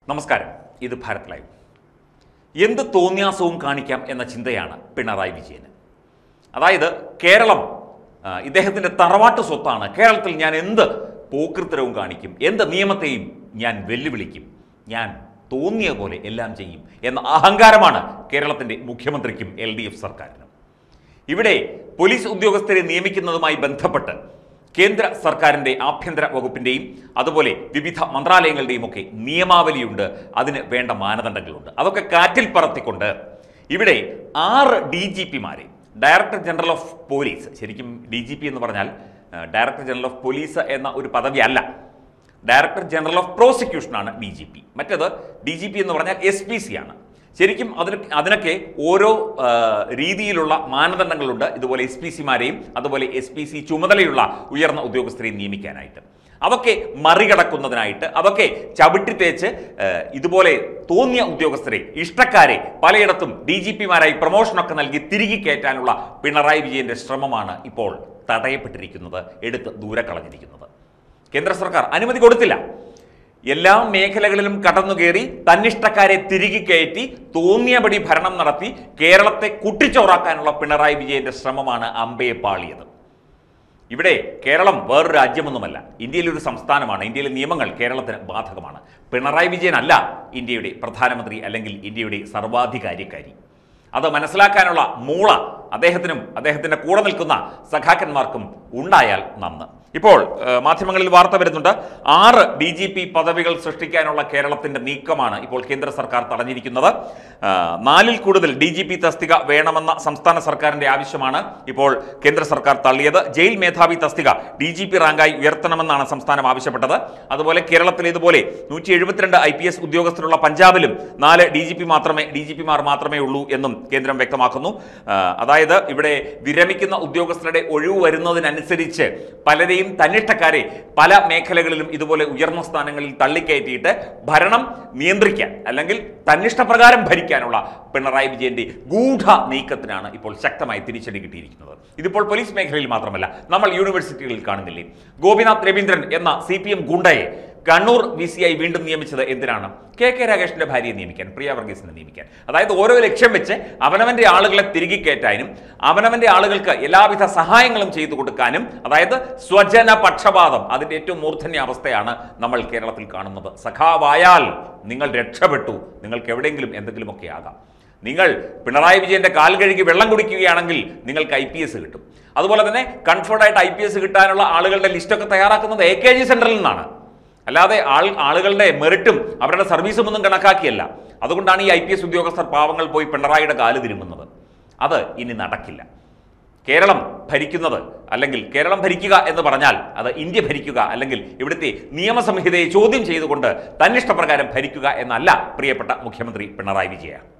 നമസ്കാരം ഇത് ഭാരത് ലൈവ് എന്ത് തോന്നിയാസവും കാണിക്കാം എന്ന ചിന്തയാണ് പിണറായി വിജയന് അതായത് കേരളം ആ, ഇദ്ദേഹത്തിൻ്റെ തറവാട്ട് സ്വത്താണ് കേരളത്തിൽ ഞാൻ എന്ത് പോക്കൃത്തരവും കാണിക്കും എന്ത് നിയമത്തെയും ഞാൻ വെല്ലുവിളിക്കും ഞാൻ തോന്നിയ പോലെ എല്ലാം ചെയ്യും എന്ന അഹങ്കാരമാണ് കേരളത്തിൻ്റെ മുഖ്യമന്ത്രിക്കും എൽ ഡി എഫ് സർക്കാരിനും ഇവിടെ പോലീസ് ഉദ്യോഗസ്ഥരെ നിയമിക്കുന്നതുമായി ബന്ധപ്പെട്ട് കേന്ദ്ര സർക്കാരിൻ്റെ ആഭ്യന്തര വകുപ്പിൻ്റെയും അതുപോലെ വിവിധ മന്ത്രാലയങ്ങളുടെയും ഒക്കെ നിയമാവലിയുണ്ട് അതിന് വേണ്ട മാനദണ്ഡങ്ങളുണ്ട് അതൊക്കെ കാറ്റിൽ പറത്തിക്കൊണ്ട് ഇവിടെ ആറ് ഡി ജി പിമാരെ ഡയറക്ടർ ജനറൽ ഓഫ് പോലീസ് ശരിക്കും ഡി ജി പി എന്ന് പറഞ്ഞാൽ ആ, ഡയറക്ടർ ജനറൽ ഓഫ് പോലീസ് എന്ന ഒരു പദവി അല്ല ഡയറക്ടർ ജനറൽ ഓഫ് പ്രോസിക്യൂഷനാണ് ഡി ജി പി മറ്റേത് ഡി ജി പി എന്ന് പറഞ്ഞാൽ എസ് പി സി ആണ് ശരിക്കും അതിന് അതിനൊക്കെ ഓരോ ആ, രീതിയിലുള്ള മാനദണ്ഡങ്ങളുണ്ട് ഇതുപോലെ എസ് പി സിമാരെയും അതുപോലെ എസ് പി സി ചുമതലയുള്ള ഉയർന്ന ഉദ്യോഗസ്ഥരെയും നിയമിക്കാനായിട്ട് അതൊക്കെ മറികടക്കുന്നതിനായിട്ട് അതൊക്കെ ചവിട്ടി തേച്ച് ആ, ഇതുപോലെ തോന്നിയ ഉദ്യോഗസ്ഥരെ ഇഷ്ടക്കാരെ പലയിടത്തും ഡി ജി പിമാരായി പ്രൊമോഷനൊക്കെ നൽകി തിരികെ കയറ്റാനുള്ള പിണറായി വിജയന്റെ ശ്രമമാണ് ഇപ്പോൾ തടയപ്പെട്ടിരിക്കുന്നത് എടുത്ത് ദൂരെ കളഞ്ഞിരിക്കുന്നത് കേന്ദ്ര സർക്കാർ അനുമതി കൊടുത്തില്ല എല്ലാ മേഖലകളിലും കടന്നുകയറി തന്നിഷ്ടക്കാരെ തിരികെ കയറ്റി തോന്നിയപടി ഭരണം നടത്തി കേരളത്തെ കുട്ടിച്ചോറാക്കാനുള്ള പിണറായി വിജയന്റെ ശ്രമമാണ് അമ്പയെ പാളിയത് ഇവിടെ കേരളം വേറൊരു രാജ്യമൊന്നുമല്ല ഇന്ത്യയിലെ ഒരു സംസ്ഥാനമാണ് ഇന്ത്യയിലെ നിയമങ്ങൾ കേരളത്തിന് ബാധകമാണ് പിണറായി വിജയനല്ല ഇന്ത്യയുടെ പ്രധാനമന്ത്രി അല്ലെങ്കിൽ ഇന്ത്യയുടെ സർവാധികാര്യക്കാരി അത് മനസ്സിലാക്കാനുള്ള മൂള അദ്ദേഹത്തിനും അദ്ദേഹത്തിൻ്റെ കൂടെ നിൽക്കുന്ന സഖാക്കന്മാർക്കും ഉണ്ടായാൽ നന്ന് ഇപ്പോൾ ഏഹ്, മാധ്യമങ്ങളിൽ വാർത്ത വരുന്നുണ്ട് ആറ് ഡി ജി പി പദവികൾ സൃഷ്ടിക്കാനുള്ള കേരളത്തിന്റെ നീക്കമാണ് ഇപ്പോൾ കേന്ദ്ര സർക്കാർ തടഞ്ഞിരിക്കുന്നത് ആ, നാലിൽ കൂടുതൽ ഡി ജി പി തസ്തിക വേണമെന്ന സംസ്ഥാന സർക്കാരിന്റെ ആവശ്യമാണ് ഇപ്പോൾ കേന്ദ്ര സർക്കാർ തള്ളിയത് ജയിൽ മേധാവി തസ്തിക ഡി ജി പി റാങ്കായി ഉയർത്തണമെന്നാണ് സംസ്ഥാനം ആവശ്യപ്പെട്ടത് അതുപോലെ കേരളത്തിൽ ഇതുപോലെ നൂറ്റി എഴുപത്തിരണ്ട് ഐ പി എസ് ഉദ്യോഗസ്ഥരുള്ള പഞ്ചാബിലും നാല് ഡി ജി പി മാത്രമേ ഡി ജി പിമാർ മാത്രമേ ഉള്ളൂ എന്നും കേന്ദ്രം വ്യക്തമാക്കുന്നു ആ, അതായത് ഇവിടെ വിരമിക്കുന്ന ഉദ്യോഗസ്ഥരുടെ ഒഴിവ് വരുന്നതിനനുസരിച്ച് പലരെയും തന്നിഷ്ടക്കാരെ പല മേഖലകളിലും ഇതുപോലെ ഉയർന്ന സ്ഥാനങ്ങളിൽ തള്ളിക്കയറ്റിയിട്ട് ഭരണം നിയന്ത്രിക്കാൻ അല്ലെങ്കിൽ തന്നിഷ്ടപ്രകാരം ഭരിക്കാനുള്ള പിണറായി വിജയന്റെ ഗൂഢ നീക്കത്തിനാണ് ഇപ്പോൾ ശക്തമായി തിരിച്ചടി കിട്ടിയിരിക്കുന്നത് ഇതിപ്പോൾ പോലീസ് മേഖലയിൽ മാത്രമല്ല നമ്മൾ യൂണിവേഴ്സിറ്റികളിൽ കാണുന്നില്ലേ ഗോപിനാഥ് രവീന്ദ്രൻ എന്ന സി പി എം ഗുണ്ടയെ കണ്ണൂർ വി സി ഐ വീണ്ടും നിയമിച്ചത് എന്തിനാണ് കെ കെ രാഗേഷിന്റെ ഭാര്യയെ നിയമിക്കാൻ പ്രിയ വർഗീസിനെ നിയമിക്കാൻ അതായത് ഓരോ ലക്ഷ്യം വെച്ച് അവനവന്റെ ആളുകളെ തിരികെ കയറ്റാനും അവനവന്റെ ആളുകൾക്ക് എല്ലാവിധ സഹായങ്ങളും ചെയ്തു കൊടുക്കാനും അതായത് സ്വജന പക്ഷപാതം അതിന്റെ ഏറ്റവും മൂർധന്യ അവസ്ഥയാണ് നമ്മൾ കേരളത്തിൽ കാണുന്നത് സഖാവായാൽ നിങ്ങൾ രക്ഷപ്പെട്ടു നിങ്ങൾക്ക് എവിടെയെങ്കിലും എന്തെങ്കിലുമൊക്കെ ആകാം നിങ്ങൾ പിണറായി വിജയന്റെ കാൽ കഴുകി വെള്ളം കുടിക്കുകയാണെങ്കിൽ നിങ്ങൾക്ക് ഐ പി എസ് കിട്ടും അതുപോലെ തന്നെ കൺഫേർഡ് ആയിട്ട് ഐ പി എസ് കിട്ടാനുള്ള ആളുകളുടെ ലിസ്റ്റൊക്കെ തയ്യാറാക്കുന്നത് എ കെ ജി സെന്ററിൽ നിന്നാണ് അല്ലാതെ ആൾ ആളുകളുടെ മെറിറ്റും അവരുടെ സർവീസും ഒന്നും കണക്കാക്കിയല്ല അതുകൊണ്ടാണ് ഈ ഐ പി എസ് ഉദ്യോഗസ്ഥർ പാവങ്ങൾ പോയി പിണറായിയുടെ കാല് തിരുമുന്നത് അത് ഇനി നടക്കില്ല കേരളം ഭരിക്കുന്നത് അല്ലെങ്കിൽ കേരളം ഭരിക്കുക എന്ന് പറഞ്ഞാൽ അത് ഇന്ത്യ ഭരിക്കുക അല്ലെങ്കിൽ ഇവിടുത്തെ നിയമസംഹിതയെ ചോദ്യം ചെയ്തുകൊണ്ട് തന്നിഷ്ടപ്രകാരം ഭരിക്കുക എന്നല്ല പ്രിയപ്പെട്ട മുഖ്യമന്ത്രി പിണറായി വിജയ